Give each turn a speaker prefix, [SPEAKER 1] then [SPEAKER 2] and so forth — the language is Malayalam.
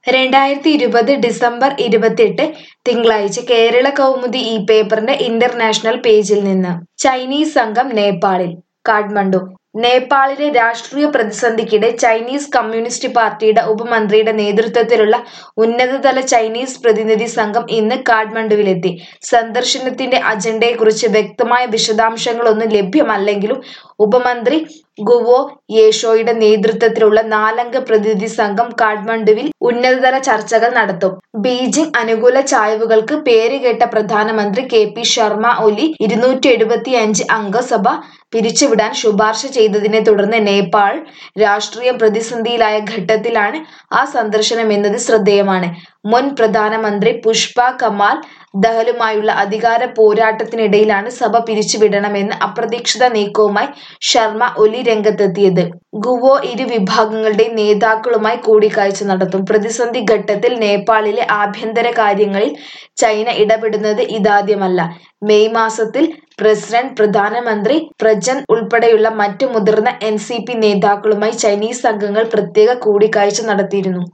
[SPEAKER 1] രണ്ടായിരത്തി ഇരുപത് ഡിസംബർ ഇരുപത്തിയെട്ട് തിങ്കളാഴ്ച കേരള കൗമുദി ഈ പേപ്പറിന്റെ ഇന്റർനാഷണൽ പേജിൽ നിന്ന് ചൈനീസ് സംഘം നേപ്പാളിൽ കാഠ്മണ്ഡു നേപ്പാളിലെ രാഷ്ട്രീയ പ്രതിസന്ധിക്കിടെ ചൈനീസ് കമ്മ്യൂണിസ്റ്റ് പാർട്ടിയുടെ ഉപമന്ത്രിയുടെ നേതൃത്വത്തിലുള്ള ഉന്നതതല ചൈനീസ് പ്രതിനിധി സംഘം ഇന്ന് കാഠ്മണ്ഡുവിലെത്തി സന്ദർശനത്തിന്റെ അജണ്ടയെക്കുറിച്ച് വ്യക്തമായ വിശദാംശങ്ങളൊന്നും ലഭ്യമല്ലെങ്കിലും ഉപമന്ത്രി ഗുവോ യേഷോയുടെ നേതൃത്വത്തിലുള്ള നാലംഗ പ്രതിനിധി സംഘം കാഠ്മണ്ഡുവിൽ ഉന്നതതല ചർച്ചകൾ നടത്തും ബീജിംഗ് അനുകൂല ചായ്വുകൾക്ക് പേരുകേട്ട പ്രധാനമന്ത്രി കെ പി ശർമ്മ ഒലി ഇരുന്നൂറ്റി എഴുപത്തി അഞ്ച് അംഗസഭ പിരിച്ചുവിടാൻ ശുപാർശ ചെയ്തതിനെ തുടർന്ന് നേപ്പാൾ രാഷ്ട്രീയ പ്രതിസന്ധിയിലായ ഘട്ടത്തിലാണ് ആ സന്ദർശനം എന്നത് ശ്രദ്ധേയമാണ് മുൻ പ്രധാനമന്ത്രി പുഷ്പ കമാൽ ദഹലുമായുള്ള അധികാര പോരാട്ടത്തിനിടയിലാണ് സഭ പിരിച്ചുവിടണമെന്ന അപ്രതീക്ഷിത നീക്കവുമായി ശർമ്മ ഒലി രംഗത്തെത്തിയത് ഗുവോ ഇരു വിഭാഗങ്ങളുടെയും നേതാക്കളുമായി കൂടിക്കാഴ്ച നടത്തും പ്രതിസന്ധി ഘട്ടത്തിൽ നേപ്പാളിലെ ആഭ്യന്തര കാര്യങ്ങളിൽ ചൈന ഇടപെടുന്നത് ഇതാദ്യമല്ല മെയ് മാസത്തിൽ പ്രസിഡന്റ് പ്രധാനമന്ത്രി പ്രജൻ ഉൾപ്പെടെയുള്ള മറ്റു മുതിർന്ന എൻ നേതാക്കളുമായി ചൈനീസ് സംഘങ്ങൾ പ്രത്യേക കൂടിക്കാഴ്ച നടത്തിയിരുന്നു